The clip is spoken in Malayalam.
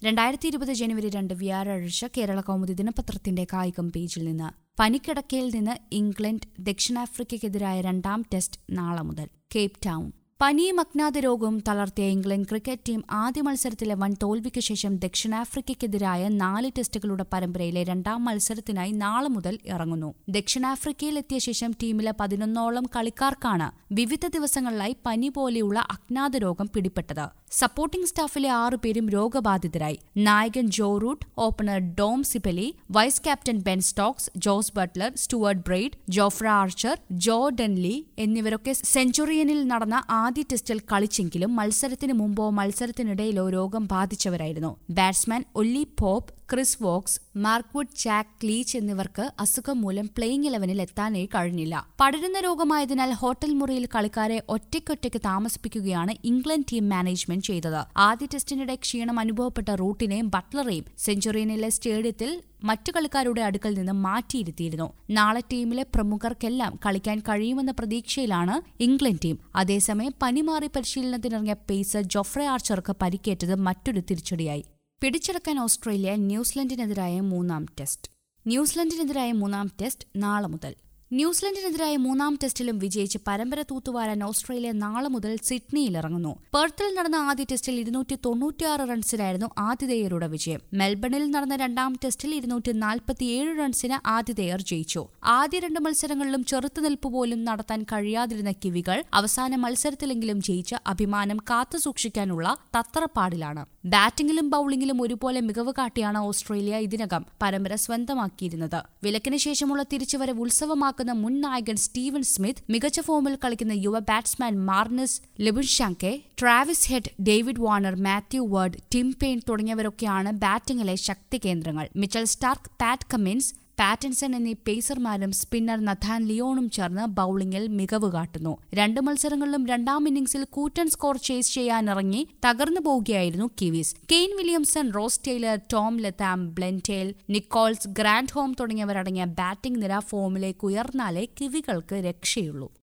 രണ്ടായിരത്തി ഇരുപത് ജനുവരി രണ്ട് വ്യാഴാഴ്ച കേരള കൗമുദി ദിനപത്രത്തിന്റെ കായികം പേജിൽ നിന്ന് പനിക്കിടക്കയിൽ നിന്ന് ഇംഗ്ലണ്ട് ദക്ഷിണാഫ്രിക്കയ്ക്കെതിരായ രണ്ടാം ടെസ്റ്റ് നാളെ മുതൽ കേപ്പ് ടൗൺ പനിയും അജ്ഞാത രോഗവും തളർത്തിയ ഇംഗ്ലണ്ട് ക്രിക്കറ്റ് ടീം ആദ്യ മത്സരത്തിലെ വൻ തോൽവിക്ക് ശേഷം ദക്ഷിണാഫ്രിക്കയ്ക്കെതിരായ നാല് ടെസ്റ്റുകളുടെ പരമ്പരയിലെ രണ്ടാം മത്സരത്തിനായി നാളെ മുതൽ ഇറങ്ങുന്നു ദക്ഷിണാഫ്രിക്കയിലെത്തിയ ശേഷം ടീമിലെ പതിനൊന്നോളം കളിക്കാർക്കാണ് വിവിധ ദിവസങ്ങളിലായി പനി പോലെയുള്ള അജ്ഞാത രോഗം പിടിപെട്ടത് സപ്പോർട്ടിംഗ് സ്റ്റാഫിലെ ആറുപേരും രോഗബാധിതരായി നായകൻ Joe Root opener Dom Sibley vice captain Ben Stokes Jos Buttler Stuart Broad Jofra Archer Joe Denly എന്നിവരൊക്കെ സെഞ്ചുറിയനിൽ നടന്ന ആദ്യ ടെസ്റ്റിൽ കളിച്ചെങ്കിലും മത്സരത്തിന് മുമ്പോ മത്സരത്തിനിടയിലോ രോഗം ബാധിച്ചവരായിരുന്നു batsman Ollie Pope Chris Woakes Mark Wood Jack Leach എന്നിവർക്ക് അസുഖം മൂലം പ്ലേയിങ് ഇലവനിൽ എത്താനേ കഴിഞ്ഞില്ല പടരുന്ന രോഗമായതിനാൽ ഹോട്ടൽ മുറിയിൽ കളിക്കാരെ ഒറ്റയ്ക്കൊറ്റയ്ക്ക് താമസിപ്പിക്കുകയാണ് ഇംഗ്ലണ്ട് ടീം മാനേജ്മെന്റ് ചെയ്തത് ആദ്യ ടെസ്റ്റിനിടെ ക്ഷീണം അനുഭവപ്പെട്ട റൂട്ടിനെയും ബട്ട്ലറെയും സെഞ്ചുറിയനിലെ സ്റ്റേഡിയത്തിൽ മറ്റു കളിക്കാരുടെ അടുക്കൽ നിന്ന് മാറ്റിയിരുത്തിയിരുന്നു നാളെ ടീമിലെ പ്രമുഖർക്കെല്ലാം കളിക്കാൻ കഴിയുമെന്ന പ്രതീക്ഷയിലാണ് ഇംഗ്ലണ്ട് ടീം അതേസമയം പനി മാറി പരിശീലനത്തിനിറങ്ങിയ പേസർ ജോഫ്രെ ആർച്ചർക്ക് പരിക്കേറ്റത് മറ്റൊരു തിരിച്ചടിയായി പിടിച്ചെടുക്കാൻ ഓസ്ട്രേലിയ ന്യൂസിലൻഡിനെതിരായ മൂന്നാം ടെസ്റ്റ് ന്യൂസിലൻഡിനെതിരായ മൂന്നാം ടെസ്റ്റ് നാളെ മുതൽ ന്യൂസിലൻഡിനെതിരായ മൂന്നാം ടെസ്റ്റിലും വിജയിച്ച് പരമ്പര തൂത്തുവാരാൻ ഓസ്ട്രേലിയ നാളെ മുതൽ സിഡ്നിയിൽ ഇറങ്ങുന്നു പെർത്തിൽ നടന്ന ആദ്യ ടെസ്റ്റിൽ ഇരുന്നൂറ്റി തൊണ്ണൂറ്റിയാറ് റൺസിനായിരുന്നു ആതിഥേയരുടെ വിജയം മെൽബണിൽ നടന്ന രണ്ടാം ടെസ്റ്റിൽ ഇരുന്നൂറ്റി നാൽപ്പത്തിയേഴ് റൺസിന് ആതിഥേയർ ജയിച്ചു ആദ്യ രണ്ട് മത്സരങ്ങളിലും ചെറുത്തുനിൽപ്പ് പോലും നടത്താൻ കഴിയാതിരുന്ന കിവികൾ അവസാന മത്സരത്തിലെങ്കിലും ജയിച്ച് അഭിമാനം കാത്തുസൂക്ഷിക്കാനുള്ള തത്രപ്പാടിലാണ് ബാറ്റിംഗിലും ബൌളിംഗിലും ഒരുപോലെ മികവ് കാട്ടിയാണ് ഓസ്ട്രേലിയ ഇതിനകം പരമ്പര സ്വന്തമാക്കിയിരുന്നത് വിലക്കിന് ശേഷമുള്ള തിരിച്ചുവരവ് ഉത്സവമാക്കുന്ന മുൻ നായകൻ സ്റ്റീവൻ സ്മിത്ത് മികച്ച ഫോമിൽ കളിക്കുന്ന യുവ batsman Marnus Labuschagne Travis Head David Warner Matthew Wade Tim Paine തുടങ്ങിയവരൊക്കെയാണ് ബാറ്റിംഗിലെ ശക്തി കേന്ദ്രങ്ങൾ Mitchell Starc Pat Cummins Pattinson എന്നീ പേസർമാരും സ്പിന്നർ നഥാൻ ലിയോണും ചേർന്ന് ബൌളിംഗിൽ മികവ് കാട്ടുന്നു രണ്ട് മത്സരങ്ങളിലും രണ്ടാം ഇന്നിംഗ്സിൽ കൂറ്റൻ സ്കോർ ചേസ് ചെയ്യാനിറങ്ങി തകർന്നു പോവുകയായിരുന്നു Kiwis Kane Williamson Ross Taylor Tom Latham Blundell Nicholls Grandhomme തുടങ്ങിയവരടങ്ങിയ ബാറ്റിംഗ് നിര ഫോമിലേക്ക് ഉയർന്നാലേ കിവികൾക്ക് രക്ഷയുള്ളൂ